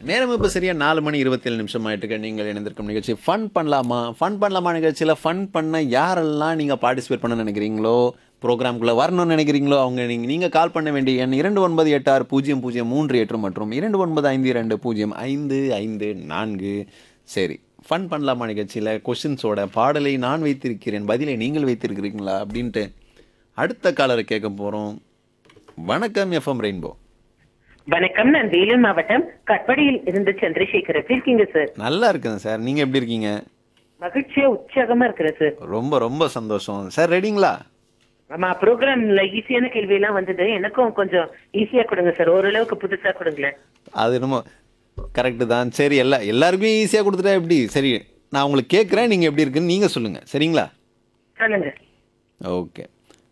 நேரம் இப்போ சரியா நாலு மணி இருபத்தேழு நிமிஷம் ஆயிட்டு நீங்கள் இணைந்திருக்கும் நிகழ்ச்சி ஃபன் பண்ணலாமா ஃபன் பண்ணலாமா நிகழ்ச்சியில் ஃபன் பண்ண யாரெல்லாம் நீங்கள் பார்ட்டிசிபேட் பண்ண நினைக்கிறீங்களோ ப்ரோக்ராம்குள்ளே வரணும்னு நினைக்கிறீங்களோ அவங்க நீங்கள் நீங்கள் கால் பண்ண வேண்டிய எண் இரண்டு ஒன்பது எட்டு ஆறு பூஜ்ஜியம் பூஜ்ஜியம் மூன்று எட்டு மற்றும் இரண்டு ஒன்பது ஐந்து இரண்டு பூஜ்ஜியம் ஐந்து ஐந்து நான்கு சரி ஃபன் பண்ணலாமா நிகழ்ச்சியில் கொஷின்ஸோட பாடலை நான் வைத்திருக்கிறேன் பதிலை நீங்கள் வைத்திருக்கிறீங்களா அப்படின்ட்டு அடுத்த காலரை கேட்க போகிறோம் வணக்கம் எஃப்எம் ரெயின்போ வணக்கம் நான் வேலூர் மாவட்டம் கட்படியில் இருந்து சந்திரசேகர் எப்படி இருக்கீங்க சார் நல்லா இருக்குங்க சார் நீங்கள் எப்படி இருக்கீங்க மகிழ்ச்சியா உற்சாகமா இருக்கிறேன் சார் ரொம்ப ரொம்ப சந்தோஷம் சார் ரெடிங்களா ஆமா ப்ரோக்ராம்ல ஈஸியான கேள்வி எல்லாம் வந்தது எனக்கும் கொஞ்சம் ஈஸியா கொடுங்க சார் ஓரளவுக்கு புதுசா கொடுங்களேன் அது என்னமோ கரெக்டு தான் சரி எல்லா எல்லாருக்குமே ஈஸியாக கொடுத்துட்டா எப்படி சரி நான் உங்களுக்கு கேட்குறேன் நீங்கள் எப்படி இருக்குன்னு நீங்கள் சொல்லுங்கள் சரிங்களா சொல்லுங்க ஓகே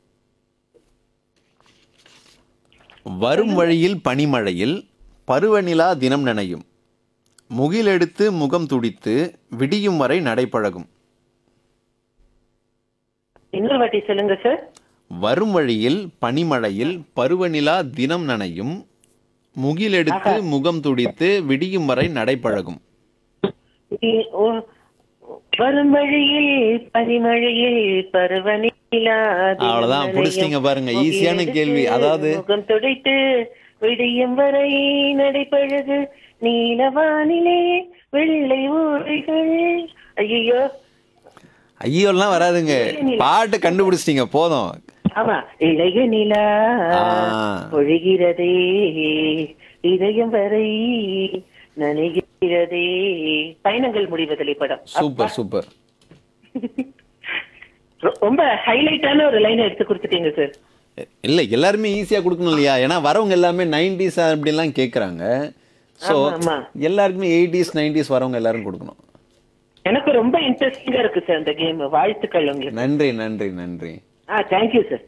வரும் வழியில் பனிமழையில் பருவநிலா தினம் நனையும் முகிலெடுத்து முகம் துடித்து விடியும் வரை நடைபழகும் இன்னொரு வாட்டி சொல்லுங்க சார் வரும் வழியில் பனிமழையில் பருவநிலா தினம் நனையும் முகிலெடுத்து முகம் துடித்து விடியும் வரை நடைபழகும் இ- ஓ- வரும் வழியில் பனிமழையில் பருவநிலா தினம் அவ்வளவுதான், நனையும். புடிச்சிட்டீங்க பாருங்க. ஈஸியான முகிலெடுத்து கேள்வி. அதாவது- முகம் துடைத்து விடியும் வரை நடைபழகு நீலவானிலே வெள்ளை ஊரைகள் ஐயோ ஐயோலாம் வராதுங்க பாட்டு கண்டுபிடிச்சிட்டீங்க போதும் ஆமா இளைய நிலா ஆ. பொழிகிறதே இதயம் வரை நனைகிறதே பயணங்கள் முடிவதில்லை படம் சூப்பர் சூப்பர் ரொ- ரொம்ப ஹைலைட்டான ஒரு லைன் எடுத்து கொடுத்துட்டீங்க சார் இல்ல எல்லாருமே ஈஸியா கொடுக்கணும் இல்லையா ஏன்னா வரவங்க எல்லாமே நைன்டிஸ் அப்படிலாம் கேக்குறாங்க ஸோ ஆமா, ஆமா. எல்லாருக்குமே எயிட்டிஸ் நைன்டிஸ் வரவங்க எல்லாரும் கொடுக்கணும் எனக்கு ரொம்ப இன்ட்ரெஸ்டிங்கா இருக்கு சார் அந்த கேம் வாழ்த்துக்கள் உங்களுக்கு நன்றி நன்றி நன்றி ஆ தேங்க்யூ சார்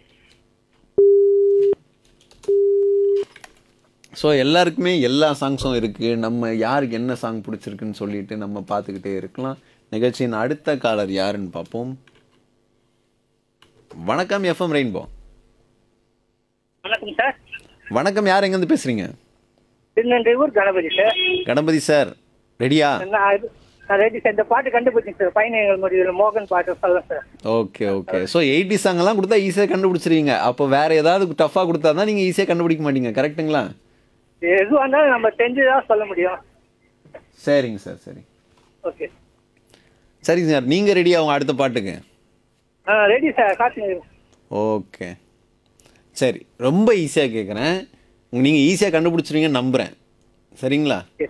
ஸோ எல்லாருக்குமே எல்லா சாங்ஸும் இருக்கு நம்ம யாருக்கு என்ன சாங் பிடிச்சிருக்குன்னு சொல்லிட்டு நம்ம பார்த்துக்கிட்டே இருக்கலாம் நிகழ்ச்சியின் அடுத்த காலர் யாருன்னு பார்ப்போம் வணக்கம் எஃப்எம் ரெயின்போ வணக்கம் சார் வணக்கம் யார் எங்கேருந்து பேசுறீங்க திருநெல்வேலூர் கணபதி சார் கணபதி சார் ரெடியா நான் இது- நான் ரெடி சார் இந்த பாட்டு கண்டுபிடிச்சேன் சார் பயணங்கள் முடிவில் மோகன் பாட்டு சொல்லுங்க sir okay okay so eighty சாங்கெல்லாம் கொடுத்தா ஈஸியாக கண்டுபிடிச்சிருவீங்க அப்போ வேற ஏதாவது டஃப்பாக கொடுத்தா தான் நீங்கள் ஈஸியாக கண்டுபிடிக்க மாட்டீங்க கரெக்ட்டுங்களா எதுவாக இருந்தாலும் நம்ம தெரிஞ்சுதான் சொல்ல முடியும் சரிங்க சார் சரி ஓகே சரிங்க சார் நீங்கள் ரெடியா அவங்க அடுத்த பாட்டுக்கு ஆ ரெடி சார் காட்டுங்க ஓகே சரி ரொம்ப ஈஸியாக கேட்குறேன் நீங்கள் ஈஸியாக கண்டுபிடிச்சிருவீங்கன்னு நம்புகிறேன் சரிங்களா ஓகே